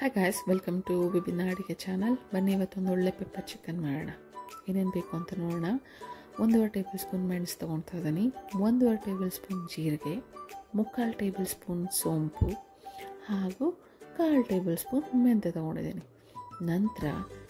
hi guys welcome to ವಿಭಿನ್ನ ಅಡುಗೆ channel ಬನ್ನಿ ಇವತ್ತೊಂದು ಒಳ್ಳೆ ಪೆಪ್ಪರ್ ಚಿಕನ್ ಮಾಡೋಣ ಏನೇನು ಬೇಕು ಅಂತ ನೋಡೋಣ ಒಂದೂವರೆ ಟೇಬಲ್ ಸ್ಪೂನ್ ಮೆಣಸು ತೊಗೊಳ್ತಾ ಇದ್ದೀನಿ ಒಂದೂವರೆ ಟೇಬಲ್ ಸ್ಪೂನ್ ಜೀರಿಗೆ ಮುಕ್ಕಾಲು ಟೇಬಲ್ ಸ್ಪೂನ್ ಸೋಂಪು ಹಾಗೂ ಕಾಲು ಟೇಬಲ್ ಸ್ಪೂನ್ ಮೆಂತೆ ತೊಗೊಂಡಿದ್ದೀನಿ ನಂತರ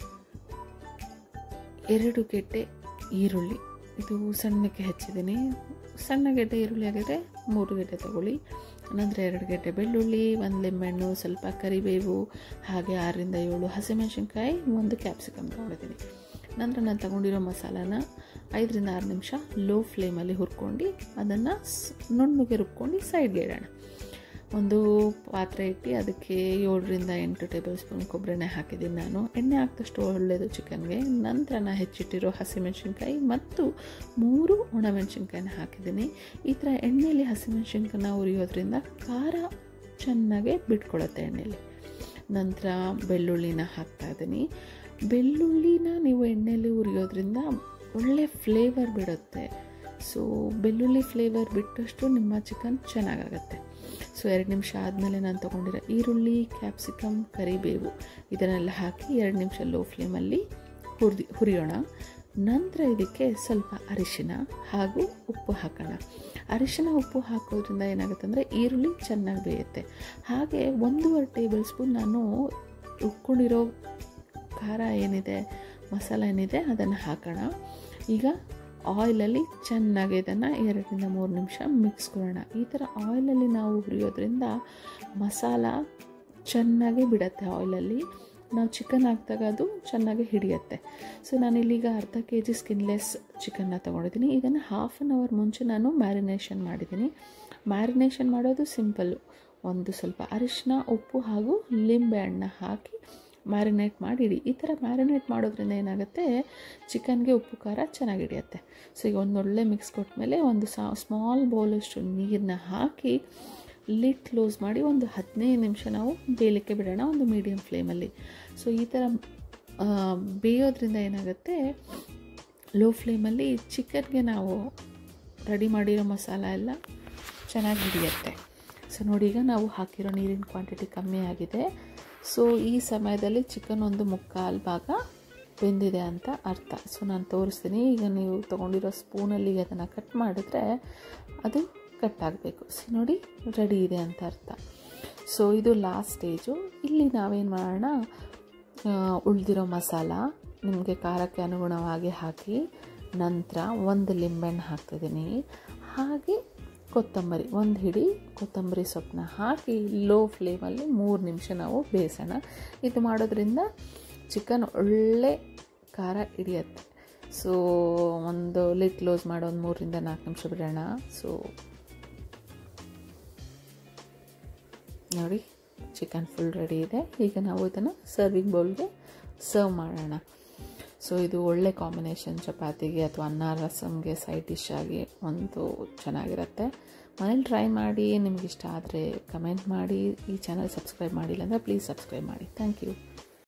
ಎರಡು ಗೆಡ್ಡೆ ಈರುಳ್ಳಿ ಇದು ಸಣ್ಣಕ್ಕೆ ಹೆಚ್ಚಿದ್ದೀನಿ ಸಣ್ಣ ಗೆಡ್ಡೆ ಈರುಳ್ಳಿ ಆಗಿದ್ರೆ ಮೂರು ಗೆಡ್ಡೆ ತಗೊಳ್ಳಿ ನಂತರ ಎರಡು ಗೆಡ್ಡೆ ಬೆಳ್ಳುಳ್ಳಿ ಒಂದು ಲೆಂಬೆಹಣ್ಣು ಸ್ವಲ್ಪ ಕರಿಬೇವು ಹಾಗೆ ಆರರಿಂದ ಏಳು ಹಸಿಮೆಣಸಿನ್ಕಾಯಿ ಒಂದು ಕ್ಯಾಪ್ಸಿಕಮ್ ತೊಗೊಂಡಿದ್ದೀನಿ ನಂತರ ನಾನು ತಗೊಂಡಿರೋ ಮಸಾಲಾನ ಐದರಿಂದ ಆರು ನಿಮಿಷ ಲೋ ಫ್ಲೇಮಲ್ಲಿ ಹುರ್ಕೊಂಡು ಅದನ್ನು ನುಣ್ಣಗೆ ರುಬ್ಕೊಂಡು ಸೈಡ್ಗೆ ಇಡೋಣ ಒಂದು ಪಾತ್ರೆ ಇಟ್ಟು ಅದಕ್ಕೆ ಏಳರಿಂದ ಎಂಟು ಟೇಬಲ್ ಸ್ಪೂನ್ ಕೊಬ್ಬರಿ ಎಣ್ಣೆ ಹಾಕಿದ್ದೀನಿ ನಾನು ಎಣ್ಣೆ ಹಾಕಿದಷ್ಟು ಒಳ್ಳೆಯದು ಚಿಕನ್ಗೆ ನಂತರ ನಾನು ಹೆಚ್ಚಿಟ್ಟಿರೋ ಹಸಿಮೆಣ್ಸಿನ್ಕಾಯಿ ಮತ್ತು ಮೂರು ಒಣಮೆಣ್ಸಿನ್ಕಾಯಿನ ಹಾಕಿದ್ದೀನಿ ಈ ಥರ ಎಣ್ಣೆಯಲ್ಲಿ ಹಸಿಮೆಣ್ಸಿನ್ಕಾಯಿನ ಉರಿಯೋದ್ರಿಂದ ಖಾರ ಚೆನ್ನಾಗೆ ಬಿಟ್ಕೊಳುತ್ತೆ ಎಣ್ಣೆಯಲ್ಲಿ ನಂತರ ಬೆಳ್ಳುಳ್ಳಿನ ಹಾಕ್ತಾಯಿದ್ದೀನಿ ಬೆಳ್ಳುಳ್ಳಿನ ನೀವು ಎಣ್ಣೆಯಲ್ಲಿ ಉರಿಯೋದ್ರಿಂದ ಒಳ್ಳೆ ಫ್ಲೇವರ್ ಬಿಡುತ್ತೆ ಸೊ ಬೆಳ್ಳುಳ್ಳಿ ಫ್ಲೇವರ್ ಬಿಟ್ಟಷ್ಟು ನಿಮ್ಮ ಚಿಕನ್ ಚೆನ್ನಾಗಾಗತ್ತೆ ಸೊ ಎರಡು ನಿಮಿಷ ಆದಮೇಲೆ ನಾನು ತೊಗೊಂಡಿರೋ ಈರುಳ್ಳಿ ಕ್ಯಾಪ್ಸಿಕಮ್ ಕರಿಬೇವು ಇದನ್ನೆಲ್ಲ ಹಾಕಿ ಎರಡು ನಿಮಿಷ ಲೋ ಫ್ಲೇಮಲ್ಲಿ ಹುರಿದು ಹುರಿಯೋಣ ನಂತರ ಇದಕ್ಕೆ ಸ್ವಲ್ಪ ಅರಿಶಿನ ಹಾಗೂ ಉಪ್ಪು ಹಾಕೋಣ ಅರಿಶಿನ ಉಪ್ಪು ಹಾಕೋದ್ರಿಂದ ಏನಾಗುತ್ತೆ ಅಂದರೆ ಈರುಳ್ಳಿ ಚೆನ್ನಾಗಿ ಬೇಯುತ್ತೆ ಹಾಗೆ ಒಂದೂವರೆ ಟೇಬಲ್ ಸ್ಪೂನ್ ನಾನು ಉಕ್ಕೊಂಡಿರೋ ಖಾರ ಏನಿದೆ ಮಸಾಲ ಏನಿದೆ ಅದನ್ನು ಹಾಕೋಣ ಈಗ ಆಯಿಲಲ್ಲಿ ಚೆನ್ನಾಗಿ ಇದನ್ನು ಎರಡರಿಂದ ಮೂರು ನಿಮಿಷ ಮಿಕ್ಸ್ ಕೊಡೋಣ ಈ ಥರ ಆಯಿಲಲ್ಲಿ ನಾವು ಹುರಿಯೋದ್ರಿಂದ ಮಸಾಲ ಚೆನ್ನಾಗಿ ಬಿಡತ್ತೆ ಆಯಿಲಲ್ಲಿ ನಾವು ಚಿಕನ್ ಹಾಕಿದಾಗ ಅದು ಚೆನ್ನಾಗಿ ಹಿಡಿಯುತ್ತೆ ಸೊ ನಾನಿಲ್ಲೀಗ ಅರ್ಧ ಕೆ ಜಿ ಸ್ಕಿನ್ಲೆಸ್ ಚಿಕನ್ನ ತೊಗೊಂಡಿದ್ದೀನಿ ಇದನ್ನು ಹಾಫ್ ಆನ್ ಅವರ್ ಮುಂಚೆ ನಾನು ಮ್ಯಾರಿನೇಷನ್ ಮಾಡಿದ್ದೀನಿ ಮ್ಯಾರಿನೇಷನ್ ಮಾಡೋದು ಸಿಂಪಲ್ಲು ಒಂದು ಸ್ವಲ್ಪ ಅರಿಶಿನ ಉಪ್ಪು ಹಾಗೂ ಲಿಂಬೆ ಹಣ್ಣು ಹಾಕಿ ಮ್ಯಾರಿನೇಟ್ ಮಾಡಿ ಇಡಿ ಈ ಥರ ಮ್ಯಾರಿನೇಟ್ ಮಾಡೋದ್ರಿಂದ ಏನಾಗುತ್ತೆ ಚಿಕನ್ಗೆ ಉಪ್ಪು ಖಾರ ಚೆನ್ನಾಗಿ ಹಿಡಿಯುತ್ತೆ ಸೊ ಈಗ ಒಂದು ಒಳ್ಳೆ ಮಿಕ್ಸ್ ಕೊಟ್ಮೇಲೆ ಒಂದು ಸಾ ಸ್ಮಾಲ್ ಬೌಲಷ್ಟು ನೀರನ್ನ ಹಾಕಿ ಲಿಡ್ ಕ್ಲೋಸ್ ಮಾಡಿ ಒಂದು ಹದಿನೈದು ನಿಮಿಷ ನಾವು ಬೇಯಲಿಕ್ಕೆ ಬಿಡೋಣ ಒಂದು ಮೀಡಿಯಮ್ ಫ್ಲೇಮಲ್ಲಿ ಸೊ ಈ ಥರ ಬೇಯೋದ್ರಿಂದ ಏನಾಗುತ್ತೆ ಲೋ ಫ್ಲೇಮಲ್ಲಿ ಚಿಕನ್ಗೆ ನಾವು ರೆಡಿ ಮಾಡಿರೋ ಮಸಾಲ ಎಲ್ಲ ಚೆನ್ನಾಗಿ ಹಿಡಿಯುತ್ತೆ ಸೊ ನೋಡಿ ಈಗ ನಾವು ಹಾಕಿರೋ ನೀರಿನ ಕ್ವಾಂಟಿಟಿ ಕಮ್ಮಿ ಆಗಿದೆ ಸೊ ಈ ಸಮಯದಲ್ಲಿ ಚಿಕನ್ ಒಂದು ಮುಕ್ಕಾಲು ಭಾಗ ಬೆಂದಿದೆ ಅಂತ ಅರ್ಥ ಸೊ ನಾನು ತೋರಿಸ್ತೀನಿ ಈಗ ನೀವು ತೊಗೊಂಡಿರೋ ಸ್ಪೂನಲ್ಲಿ ಅದನ್ನು ಕಟ್ ಮಾಡಿದ್ರೆ ಅದು ಕಟ್ ಆಗಬೇಕು ಸೊ ನೋಡಿ ರೆಡಿ ಇದೆ ಅಂತ ಅರ್ಥ ಸೊ ಇದು ಲಾಸ್ಟ್ ಸ್ಟೇಜು ಇಲ್ಲಿ ನಾವೇನು ಮಾಡೋಣ ಉಳಿದಿರೋ ಮಸಾಲ ನಿಮಗೆ ಖಾರಕ್ಕೆ ಅನುಗುಣವಾಗಿ ಹಾಕಿ ನಂತರ ಒಂದು ಲಿಂಬೆಹಣ್ಣು ಹಾಕ್ತಿದ್ದೀನಿ ಹಾಗೆ ಕೊತ್ತಂಬರಿ ಒಂದು ಹಿಡಿ ಕೊತ್ತಂಬರಿ ಸೊಪ್ಪನ್ನ ಹಾಕಿ ಲೋ ಫ್ಲೇಮಲ್ಲಿ ಮೂರು ನಿಮಿಷ ನಾವು ಬೇಯಿಸೋಣ ಇದು ಮಾಡೋದ್ರಿಂದ ಚಿಕನ್ ಒಳ್ಳೆ ಖಾರ ಹಿಡಿಯತ್ತೆ ಸೊ ಒಂದು ಲಿಡ್ ಕ್ಲೋಸ್ ಮಾಡೋ ಒಂದು ಮೂರರಿಂದ ನಾಲ್ಕು ನಿಮಿಷ ಬಿಡೋಣ ಸೊ ನೋಡಿ ಚಿಕನ್ ಫುಲ್ ರೆಡಿ ಇದೆ ಈಗ ನಾವು ಇದನ್ನು ಸರ್ವಿಂಗ್ ಬೌಲ್ಗೆ ಸರ್ವ್ ಮಾಡೋಣ ಸೊ ಇದು ಒಳ್ಳೆ ಕಾಂಬಿನೇಷನ್ ಚಪಾತಿಗೆ ಅಥವಾ ಅನ್ನ ರಸಮ್ಗೆ ಸೈಡ್ ಡಿಶ್ ಆಗಿ ಒಂದು ಚೆನ್ನಾಗಿರುತ್ತೆ ಮನೇಲಿ ಟ್ರೈ ಮಾಡಿ ನಿಮ್ಗೆ ಇಷ್ಟ ಆದರೆ ಕಮೆಂಟ್ ಮಾಡಿ ಈ ಚಾನಲ್ ಸಬ್ಸ್ಕ್ರೈಬ್ ಮಾಡಿಲ್ಲ ಅಂದರೆ ಪ್ಲೀಸ್ ಸಬ್ಸ್ಕ್ರೈಬ್ ಮಾಡಿ ಥ್ಯಾಂಕ್ ಯು